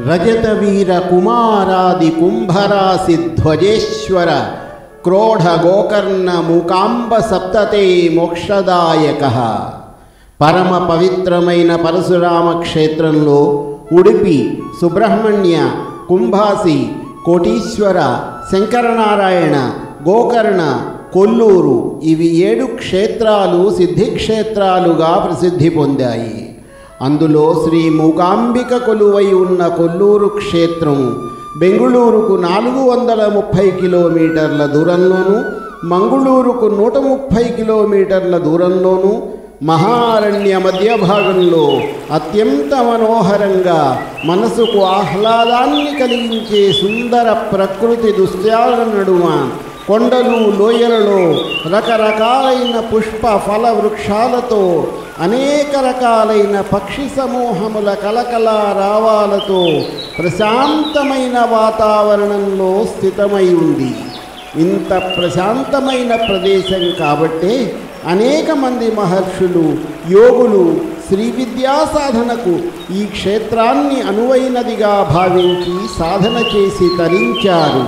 రజతవీర కుమారాది కుంభరాశి ధ్వజేశ్వర క్రోఢ గోకర్ణ మూకాంబ సప్తతే మోక్షదాయక పరమ పవిత్రమైన పరశురామ క్షేత్రంలో ఉడిపి సుబ్రహ్మణ్య కుంభాసి కోటీశ్వర శంకరనారాయణ గోకర్ణ కొల్లూరు ఇవి ఏడు క్షేత్రాలు సిద్ధిక్షేత్రాలుగా ప్రసిద్ధి పొందాయి అందులో శ్రీ మూకాంబిక కొలువై ఉన్న కొల్లూరు క్షేత్రం బెంగుళూరుకు నాలుగు వందల ముప్పై కిలోమీటర్ల దూరంలోను మంగుళూరుకు నూట ముప్పై కిలోమీటర్ల దూరంలోను మహారణ్య మధ్య భాగంలో అత్యంత మనోహరంగా మనసుకు ఆహ్లాదాన్ని కలిగించే సుందర ప్రకృతి దృశ్యాల నడుమ కొండలు లోయలలో రకరకాలైన పుష్ప ఫల వృక్షాలతో అనేక రకాలైన పక్షి సమూహముల కలకల రావాలతో ప్రశాంతమైన వాతావరణంలో స్థితమై ఉంది ఇంత ప్రశాంతమైన ప్రదేశం కాబట్టే అనేక మంది మహర్షులు యోగులు శ్రీ విద్యా సాధనకు ఈ క్షేత్రాన్ని అనువైనదిగా భావించి సాధన చేసి తరించారు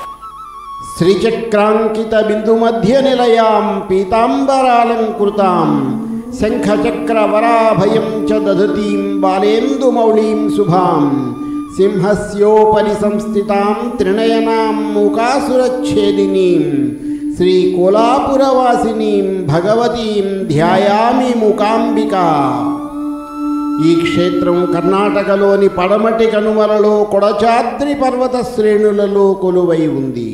శ్రీచక్రాంకిత బిందు మధ్య నిలయాం పీతాంబరాలంకృతాం శంఖచక్రవరాభయం చ దధతీం బాలేందుమౌళీం శుభాం సింహస్యోపరి సంస్థితాం త్రినయనాం మూకాసురచ్ఛేదినీం శ్రీకోలాపురవాసినీం భగవతీం ధ్యాయామి మూకాంబికా ఈ క్షేత్రం కర్ణాటకలోని పడమటి కనుమలలో కొడచాద్రి పర్వత శ్రేణులలో కొలువై ఉంది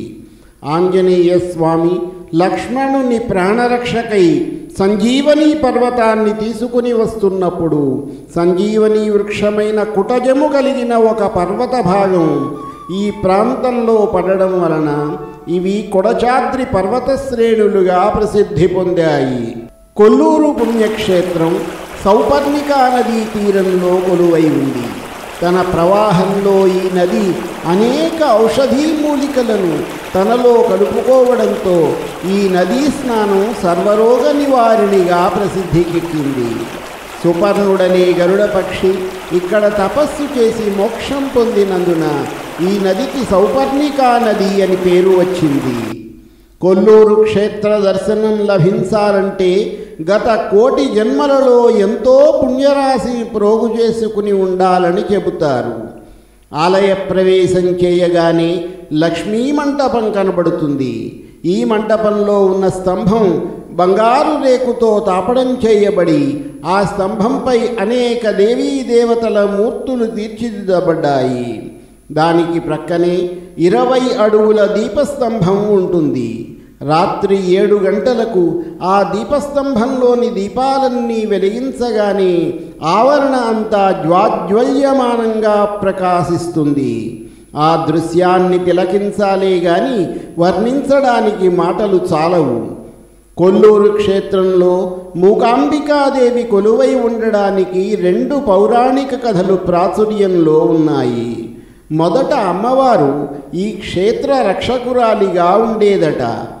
ఆంజనేయ స్వామి లక్ష్మణుని ప్రాణరక్షకై సంజీవని పర్వతాన్ని తీసుకుని వస్తున్నప్పుడు సంజీవని వృక్షమైన కుటజము కలిగిన ఒక పర్వత భాగం ఈ ప్రాంతంలో పడడం వలన ఇవి కొడచాద్రి పర్వత శ్రేణులుగా ప్రసిద్ధి పొందాయి కొల్లూరు పుణ్యక్షేత్రం సౌపర్ణికా నదీ తీరంలో కొలువై ఉంది తన ప్రవాహంలో ఈ నది అనేక ఔషధీ మూలికలను తనలో కలుపుకోవడంతో ఈ నదీ స్నానం సర్వరోగ నివారిణిగా ప్రసిద్ధికెక్కింది సుపర్ణుడనే గరుడ పక్షి ఇక్కడ తపస్సు చేసి మోక్షం పొందినందున ఈ నదికి సౌపర్ణికా నది అని పేరు వచ్చింది కొల్లూరు క్షేత్ర దర్శనం లభించాలంటే గత కోటి జన్మలలో ఎంతో పుణ్యరాశి ప్రోగు చేసుకుని ఉండాలని చెబుతారు ఆలయ ప్రవేశం చేయగానే లక్ష్మీ మంటపం కనబడుతుంది ఈ మంటపంలో ఉన్న స్తంభం బంగారు రేకుతో తాపడం చేయబడి ఆ స్తంభంపై అనేక దేవీ దేవతల మూర్తులు తీర్చిదిద్దబడ్డాయి దానికి ప్రక్కనే ఇరవై అడుగుల దీపస్తంభం ఉంటుంది రాత్రి ఏడు గంటలకు ఆ దీపస్తంభంలోని దీపాలన్నీ వెలిగించగానే ఆవరణ అంతా జ్వాజ్వల్యమానంగా ప్రకాశిస్తుంది ఆ దృశ్యాన్ని తిలకించాలే గాని వర్ణించడానికి మాటలు చాలవు కొల్లూరు క్షేత్రంలో మూకాంబికాదేవి కొలువై ఉండడానికి రెండు పౌరాణిక కథలు ప్రాచుర్యంలో ఉన్నాయి మొదట అమ్మవారు ఈ క్షేత్ర రక్షకురాలిగా ఉండేదట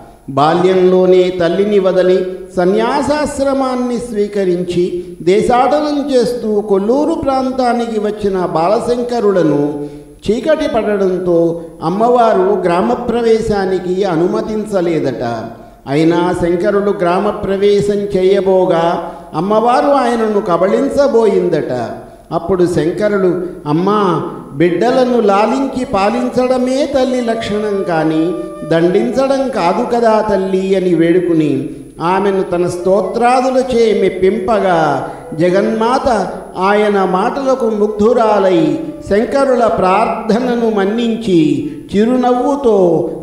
బాల్యంలోనే తల్లిని వదలి సన్యాసాశ్రమాన్ని స్వీకరించి దేశాటనం చేస్తూ కొల్లూరు ప్రాంతానికి వచ్చిన బాలశంకరులను చీకటి పడడంతో అమ్మవారు గ్రామప్రవేశానికి అనుమతించలేదట అయినా శంకరుడు గ్రామప్రవేశం చేయబోగా అమ్మవారు ఆయనను కబళించబోయిందట అప్పుడు శంకరుడు అమ్మా బిడ్డలను లాలించి పాలించడమే తల్లి లక్షణం కానీ దండించడం కాదు కదా తల్లి అని వేడుకుని ఆమెను తన స్తోత్రాదులచే మెప్పింపగా జగన్మాత ఆయన మాటలకు ముగ్ధురాలై శంకరుల ప్రార్థనను మన్నించి చిరునవ్వుతో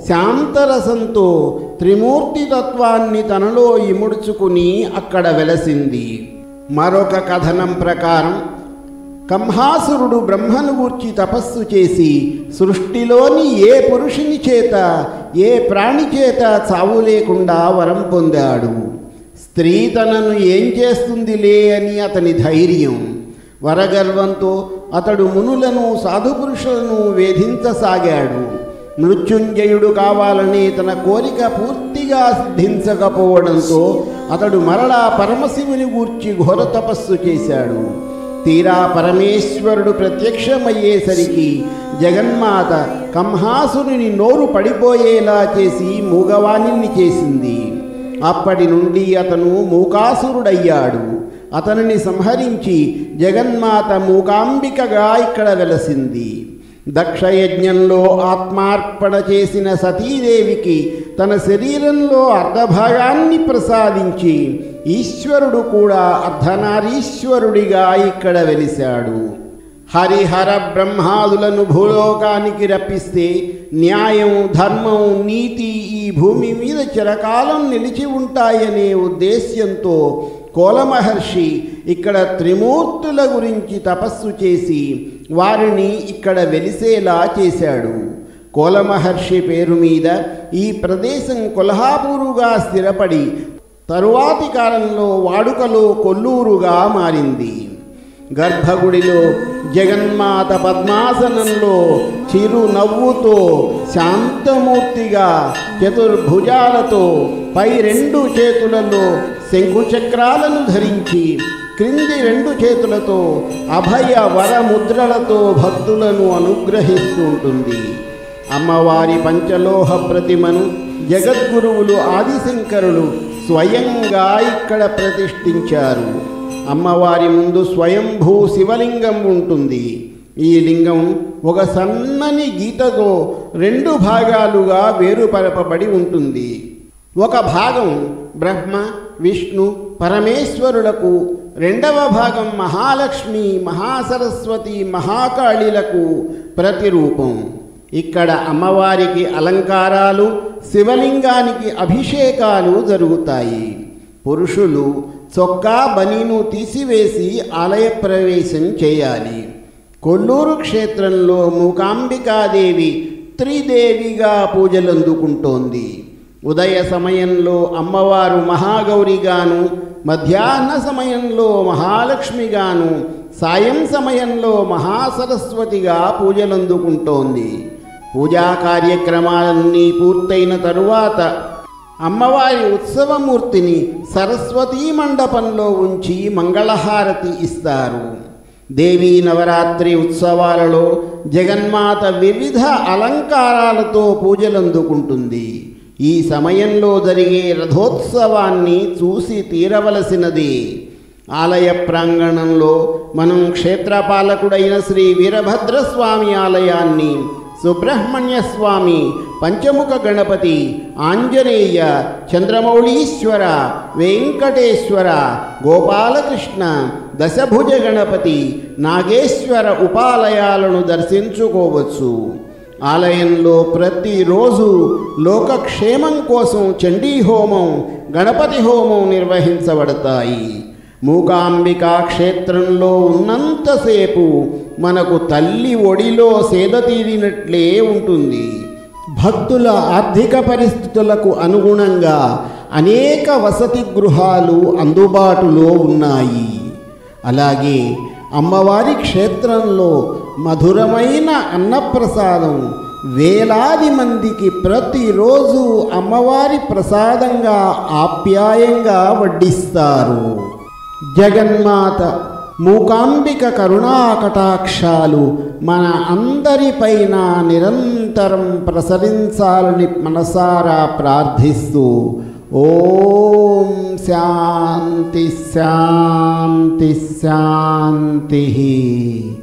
శాంతరసంతో త్రిమూర్తి తత్వాన్ని తనలో ఇముడుచుకుని అక్కడ వెలసింది మరొక కథనం ప్రకారం కంహాసురుడు బ్రహ్మను గూర్చి తపస్సు చేసి సృష్టిలోని ఏ పురుషుని చేత ఏ ప్రాణి చేత చావు లేకుండా వరం పొందాడు స్త్రీ తనను ఏం చేస్తుందిలే అని అతని ధైర్యం వరగర్వంతో అతడు మునులను సాధుపురుషులను వేధించసాగాడు మృత్యుంజయుడు కావాలని తన కోరిక పూర్తిగా సిద్ధించకపోవడంతో అతడు మరలా పరమశివుని గూర్చి ఘోర తపస్సు చేశాడు తీరా పరమేశ్వరుడు ప్రత్యక్షమయ్యేసరికి జగన్మాత కంహాసుని నోరు పడిపోయేలా చేసి మూగవాణిని చేసింది అప్పటి నుండి అతను మూకాసురుడయ్యాడు అతనిని సంహరించి జగన్మాత మూకాంబికగా ఇక్కడ వెలసింది దక్షయజ్ఞంలో ఆత్మార్పణ చేసిన సతీదేవికి తన శరీరంలో అర్ధభాగాన్ని ప్రసాదించి ఈశ్వరుడు కూడా అర్ధనారీశ్వరుడిగా ఇక్కడ వెలిశాడు హరిహర బ్రహ్మాదులను భూలోకానికి రప్పిస్తే న్యాయం ధర్మం నీతి ఈ భూమి మీద చిరకాలం నిలిచి ఉంటాయనే ఉద్దేశ్యంతో కోలమహర్షి ఇక్కడ త్రిమూర్తుల గురించి తపస్సు చేసి వారిని ఇక్కడ వెలిసేలా చేశాడు కోలమహర్షి పేరు మీద ఈ ప్రదేశం కొల్హాపూరుగా స్థిరపడి తరువాతి కాలంలో వాడుకలో కొల్లూరుగా మారింది గర్భగుడిలో జగన్మాత పద్మాసనంలో చిరు నవ్వుతో శాంతమూర్తిగా చతుర్భుజాలతో పై రెండు చేతులలో శంకుచక్రాలను ధరించి క్రింది రెండు చేతులతో అభయ వరముద్రలతో భక్తులను అనుగ్రహిస్తుంటుంది అమ్మవారి పంచలోహ ప్రతిమను జగద్గురువులు ఆదిశంకరులు స్వయంగా ఇక్కడ ప్రతిష్ఠించారు అమ్మవారి ముందు స్వయంభూ శివలింగం ఉంటుంది ఈ లింగం ఒక సన్నని గీతతో రెండు భాగాలుగా వేరుపరపబడి ఉంటుంది ఒక భాగం బ్రహ్మ విష్ణు పరమేశ్వరులకు రెండవ భాగం మహాలక్ష్మి మహాసరస్వతి మహాకాళిలకు ప్రతిరూపం ఇక్కడ అమ్మవారికి అలంకారాలు శివలింగానికి అభిషేకాలు జరుగుతాయి పురుషులు చొక్కా బనీను తీసివేసి ఆలయ ప్రవేశం చేయాలి కొల్లూరు క్షేత్రంలో మూకాంబికాదేవి త్రిదేవిగా పూజలందుకుంటోంది ఉదయ సమయంలో అమ్మవారు మహాగౌరిగాను మధ్యాహ్న సమయంలో మహాలక్ష్మిగాను సాయం సమయంలో మహాసరస్వతిగా పూజలందుకుంటోంది పూజా కార్యక్రమాలన్నీ పూర్తయిన తరువాత అమ్మవారి ఉత్సవమూర్తిని సరస్వతీ మండపంలో ఉంచి మంగళహారతి ఇస్తారు దేవీ నవరాత్రి ఉత్సవాలలో జగన్మాత వివిధ అలంకారాలతో పూజలందుకుంటుంది ఈ సమయంలో జరిగే రథోత్సవాన్ని చూసి తీరవలసినది ఆలయ ప్రాంగణంలో మనం క్షేత్రపాలకుడైన శ్రీ వీరభద్రస్వామి ఆలయాన్ని సుబ్రహ్మణ్య స్వామి పంచముఖ గణపతి ఆంజనేయ చంద్రమౌళీశ్వర వెంకటేశ్వర గోపాలకృష్ణ దశభుజ గణపతి నాగేశ్వర ఉపాలయాలను దర్శించుకోవచ్చు ఆలయంలో ప్రతిరోజు లోకక్షేమం కోసం చండీ హోమం గణపతి హోమం నిర్వహించబడతాయి మూకాంబికా క్షేత్రంలో ఉన్నంతసేపు మనకు తల్లి ఒడిలో సేద తీరినట్లే ఉంటుంది భక్తుల ఆర్థిక పరిస్థితులకు అనుగుణంగా అనేక వసతి గృహాలు అందుబాటులో ఉన్నాయి అలాగే అమ్మవారి క్షేత్రంలో మధురమైన అన్నప్రసాదం వేలాది మందికి ప్రతిరోజు అమ్మవారి ప్రసాదంగా ఆప్యాయంగా వడ్డిస్తారు జగన్మాత మూకాంబిక కరుణా కటాక్షాలు మన అందరిపైన నిరంతరం ప్రసరించాలని మనసారా ప్రార్థిస్తూ ఓం శాంతి శాంతి శాంతి